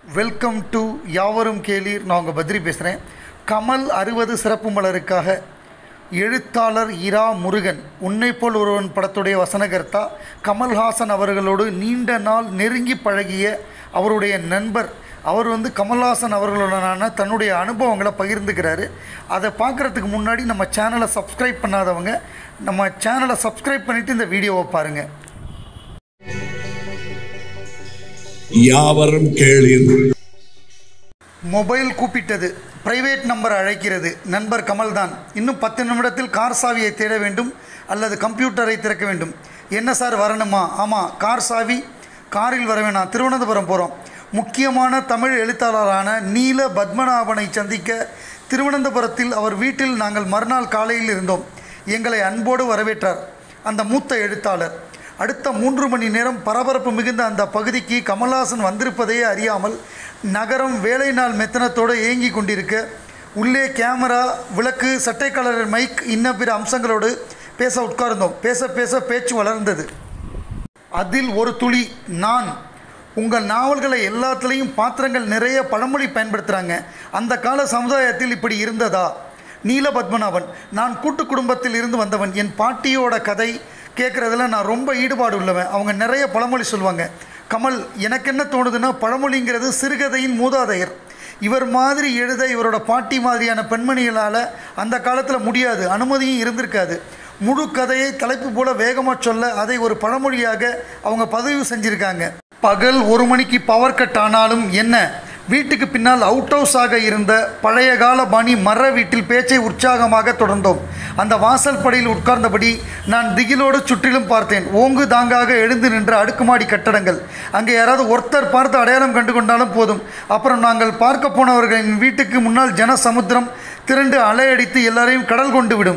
welcome to யாவரும் கேளீர் நான் உங்கள் பத்ரி பேசுகிறேன் கமல் அறுபது சிறப்பு மலருக்காக எழுத்தாளர் இரா முருகன் உன்னை போல் ஒருவன் படத்துடைய வசனகர்த்தா கமல்ஹாசன் அவர்களோடு நீண்ட நாள் நெருங்கி பழகிய அவருடைய நண்பர் அவர் வந்து கமல்ஹாசன் அவர்களுடனான தன்னுடைய அனுபவங்களை பகிர்ந்துக்கிறாரு அதை பார்க்குறதுக்கு முன்னாடி நம்ம சேனலை சப்ஸ்கிரைப் பண்ணாதவங்க நம்ம சேனலை சப்ஸ்கிரைப் பண்ணிவிட்டு இந்த வீடியோவை பாருங்கள் யாவரும் கேளீர் மொபைல் கூப்பிட்டது பிரைவேட் நம்பர் அழைக்கிறது நண்பர் கமல்தான் இன்னும் பத்து நிமிடத்தில் கார் சாவியை தேட வேண்டும் அல்லது கம்ப்யூட்டரை திறக்க வேண்டும் என்ன சார் வரணுமா ஆமாம் கார் சாவி காரில் வர வேணாம் திருவனந்தபுரம் போகிறோம் முக்கியமான தமிழ் எழுத்தாளரான நீல பத்மநாபனை சந்திக்க திருவனந்தபுரத்தில் அவர் வீட்டில் நாங்கள் மறுநாள் காலையில் இருந்தோம் எங்களை அன்போடு வரவேற்றார் அந்த மூத்த எழுத்தாளர் அடுத்த மூன்று மணி நேரம் பரபரப்பு மிகுந்த அந்த பகுதிக்கு கமல்ஹாசன் வந்திருப்பதையே அறியாமல் நகரம் வேலை நாள் மெத்தனத்தோடு ஏங்கி கொண்டிருக்க உள்ளே கேமரா விளக்கு சட்டை கலர் மைக் இன்ன பிற அம்சங்களோடு பேச உட்கார்ந்தோம் பேச பேச பேச்சு வளர்ந்தது அதில் ஒரு துளி நான் உங்கள் நாவல்களை எல்லாத்துலேயும் பாத்திரங்கள் நிறைய பழமொழி பயன்படுத்துகிறாங்க அந்த கால சமுதாயத்தில் இப்படி இருந்ததா நீல பத்மநாபன் நான் கூட்டு குடும்பத்தில் இருந்து வந்தவன் என் பாட்டியோட கதை கேட்குறதுல நான் ரொம்ப ஈடுபாடு உள்ளவன் அவங்க நிறைய பழமொழி சொல்லுவாங்க கமல் எனக்கு என்ன தோணுதுன்னா பழமொழிங்கிறது சிறுகதையின் மூதாதையர் இவர் மாதிரி எழுத இவரோட பாட்டி மாதிரியான பெண்மணிகளால் அந்த காலத்தில் முடியாது அனுமதியும் இருந்திருக்காது முழு கதையை தலைப்பு போல வேகமாக சொல்ல அதை ஒரு பழமொழியாக அவங்க பதிவு செஞ்சுருக்காங்க பகல் ஒரு மணிக்கு பவர் கட் ஆனாலும் என்ன வீட்டுக்கு பின்னால் அவுட் ஹவுஸ் ஆக இருந்த பழைய கால பாணி மர வீட்டில் பேச்சை உற்சாகமாக தொடர்ந்தோம் அந்த வாசல் படியில் உட்கார்ந்தபடி நான் திகிலோடு சுற்றிலும் பார்த்தேன் ஓங்கு தாங்காக எழுந்து நின்ற அடுக்குமாடி கட்டடங்கள் அங்கே யாராவது ஒருத்தர் பார்த்து அடையாளம் கண்டு கொண்டாலும் போதும் அப்புறம் நாங்கள் பார்க்க போனவர்களின் வீட்டுக்கு முன்னால் ஜன சமுத்திரம் திரண்டு அலையடித்து எல்லாரையும் கடல் கொண்டு விடும்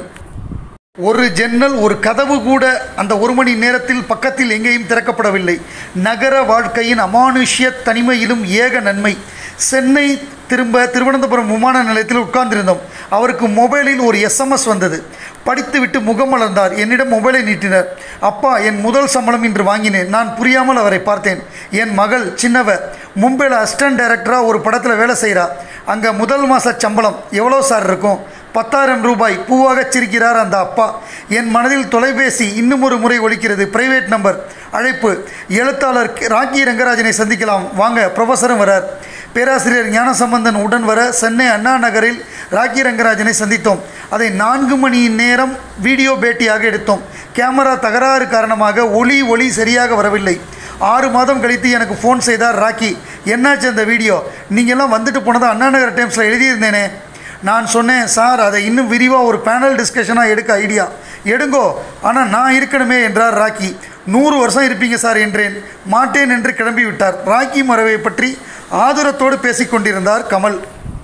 ஒரு ஜன்னல் ஒரு கதவு கூட அந்த ஒரு மணி நேரத்தில் பக்கத்தில் எங்கேயும் திறக்கப்படவில்லை நகர வாழ்க்கையின் அமானுஷ்ய தனிமையிலும் ஏக நன்மை சென்னை திரும்ப திருவனந்தபுரம் விமான நிலையத்தில் உட்கார்ந்திருந்தோம் அவருக்கு மொபைலில் ஒரு எஸ்எம்எஸ் வந்தது படித்துவிட்டு முகம் மலர்ந்தார் என்னிடம் மொபைலை நீட்டினார் அப்பா என் முதல் சம்பளம் இன்று வாங்கினேன் நான் புரியாமல் அவரை பார்த்தேன் என் மகள் சின்னவ மும்பையில் அசிஸ்டன்ட் டைரக்டராக ஒரு படத்தில் வேலை செய்கிறா அங்கே முதல் மாத சம்பளம் எவ்வளோ சார் இருக்கும் பத்தாயிரம் ரூபாய் பூவாக சிரிக்கிறார் அந்த அப்பா என் மனதில் தொலைபேசி இன்னும் ஒரு முறை ஒலிக்கிறது பிரைவேட் நம்பர் அழைப்பு எழுத்தாளர் ராக்கி ரங்கராஜனை சந்திக்கலாம் வாங்க ப்ரொஃபஸரும் வரார் பேராசிரியர் ஞானசம்பந்தன் உடன் வர சென்னை அண்ணா நகரில் ராக்கி ரங்கராஜனை சந்தித்தோம் அதை நான்கு மணி நேரம் வீடியோ பேட்டியாக எடுத்தோம் கேமரா தகராறு காரணமாக ஒளி ஒளி சரியாக வரவில்லை ஆறு மாதம் கழித்து எனக்கு ஃபோன் செய்தார் ராக்கி என்னாச்சு அந்த வீடியோ நீங்கள்லாம் வந்துட்டு போனதை அண்ணா நகர் டைம்ஸில் எழுதியிருந்தேனே நான் சொன்னேன் சார் அதை இன்னும் விரிவாக ஒரு பேனல் டிஸ்கஷனாக எடுக்க ஐடியா எடுங்கோ ஆனால் நான் இருக்கணுமே என்றார் ராக்கி நூறு வருஷம் இருப்பீங்க சார் என்றேன் மாட்டேன் என்று கிளம்பி விட்டார் ராக்கி மறைவை பற்றி ஆதுரத்தோடு பேசிக்கொண்டிருந்தார் கமல்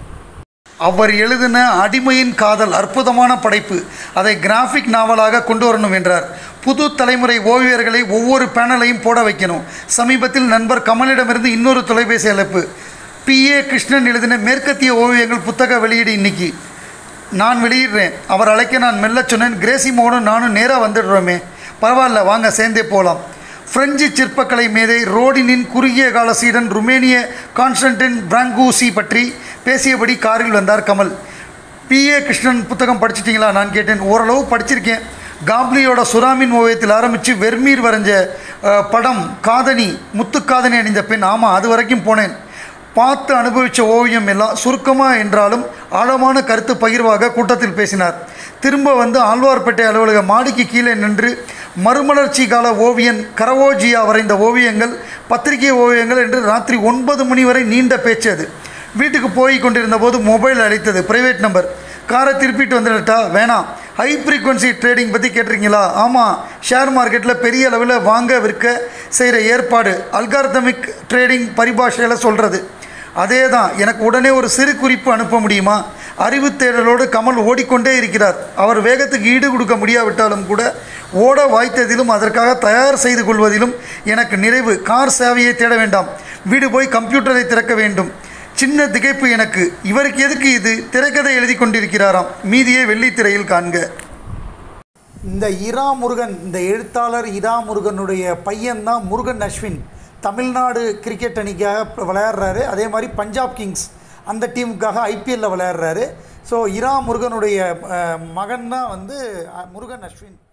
அவர் எழுதின அடிமையின் காதல் அற்புதமான படைப்பு அதை கிராஃபிக் நாவலாக கொண்டு வரணும் என்றார் புது தலைமுறை ஓவியர்களை ஒவ்வொரு பேனலையும் போட வைக்கணும் சமீபத்தில் நண்பர் கமலிடமிருந்து இன்னொரு தொலைபேசி அழைப்பு பி ஏ கிருஷ்ணன் எழுதின மேற்கத்திய ஓவியங்கள் புத்தக வெளியீடு இன்னைக்கு நான் வெளியிடுறேன் அவர் அழைக்க நான் மெல்ல சொன்னேன் கிரேசி மோகனும் நானும் நேராக வந்துடுறோமே பரவாயில்ல வாங்க சேர்ந்தே போகலாம் பிரெஞ்சு சிற்பக்கலை மேதை ரோடினின் குறுகிய கால சீடன் ருமேனிய கான்ஸ்டன்டின் பிராங்கூசி பற்றி பேசியபடி காரில் வந்தார் கமல் பி ஏ கிருஷ்ணன் புத்தகம் படிச்சிட்டிங்களா நான் கேட்டேன் ஓரளவு படிச்சிருக்கேன் காப்லியோட சுறாமின் ஓவியத்தில் ஆரம்பித்து வெர்மீர் வரைஞ்ச அஹ், படம் காதணி முத்துக்காதணி அணிந்த பெண் ஆமாம் அது வரைக்கும் போனேன் பார்த்து அனுபவித்த ஓவியம் எல்லாம் சுருக்கமாக என்றாலும் ஆழமான கருத்து பகிர்வாக கூட்டத்தில் பேசினார் திரும்ப வந்து ஆழ்வார்பேட்டை அலுவலக மாடிக்கு கீழே நின்று மறுமலர்ச்சி கால ஓவியன் கரவோஜியா வரைந்த ஓவியங்கள் பத்திரிகை ஓவியங்கள் என்று ராத்திரி ஒன்பது மணி வரை நீண்ட பேச்சு அது வீட்டுக்கு போய் கொண்டிருந்த போது மொபைல் அழைத்தது பிரைவேட் நம்பர் காரை திருப்பிட்டு வந்துடட்டா வேணாம் ஹை ஃப்ரீக்வன்சி ட்ரேடிங் பற்றி கேட்டிருக்கீங்களா ஆமாம் ஷேர் மார்க்கெட்டில் பெரிய அளவில் வாங்க விற்க செய்கிற ஏற்பாடு அல்காரதமிக் ட்ரேடிங் பரிபாஷையில் சொல்கிறது அதே தான் எனக்கு உடனே ஒரு சிறு குறிப்பு அனுப்ப முடியுமா அறிவு தேடலோடு கமல் ஓடிக்கொண்டே இருக்கிறார் அவர் வேகத்துக்கு ஈடு கொடுக்க முடியாவிட்டாலும் கூட ஓட வாய்த்ததிலும் அதற்காக தயார் செய்து கொள்வதிலும் எனக்கு நிறைவு கார் சேவையை தேட வேண்டாம் வீடு போய் கம்ப்யூட்டரை திறக்க வேண்டும் சின்ன திகைப்பு எனக்கு இவருக்கு எதுக்கு இது திரைக்கதை எழுதி கொண்டிருக்கிறாராம் மீதியை வெள்ளித்திரையில் காண்க இந்த இரா முருகன் இந்த எழுத்தாளர் இரா முருகனுடைய பையன்தான் முருகன் அஸ்வின் தமிழ்நாடு கிரிக்கெட் அணிக்காக இப்ப விளையாடுறாரு அதே மாதிரி பஞ்சாப் கிங்ஸ் அந்த டீமுக்காக ஐபிஎல்ல விளையாடுறாரு ஸோ இரா முருகனுடைய அஹ், மகன் தான் வந்து அஹ், முருகன் அஸ்வின்